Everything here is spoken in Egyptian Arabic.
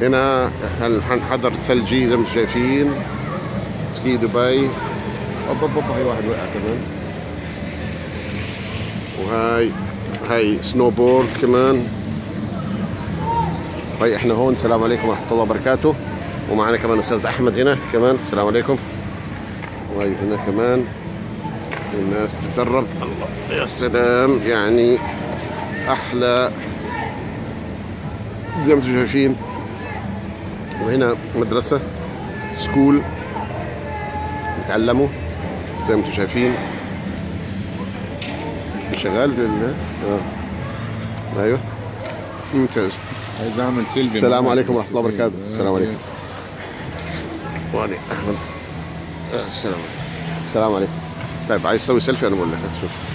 هنا الحضر الثلجي زي ما انتم شايفين سكي دبي اوب اوب اوب هاي واحد وقع كمان وهاي هاي سنو بورد كمان طيب احنا هون السلام عليكم ورحمه الله وبركاته ومعنا كمان استاذ احمد هنا كمان السلام عليكم وهي هنا كمان الناس تتدرب الله يا سلام يعني احلى زي ما انتم شايفين وهنا مدرسة سكول بيتعلموا زي ما انتم شايفين شغال ال- اه ايوه ممتاز عايز اعمل سيلفي السلام عليكم ورحمة الله وبركاته السلام عليكم وعلي احمد آه، السلام عليكم السلام عليكم طيب عايز تسوي سيلفي انا بقول لك شوف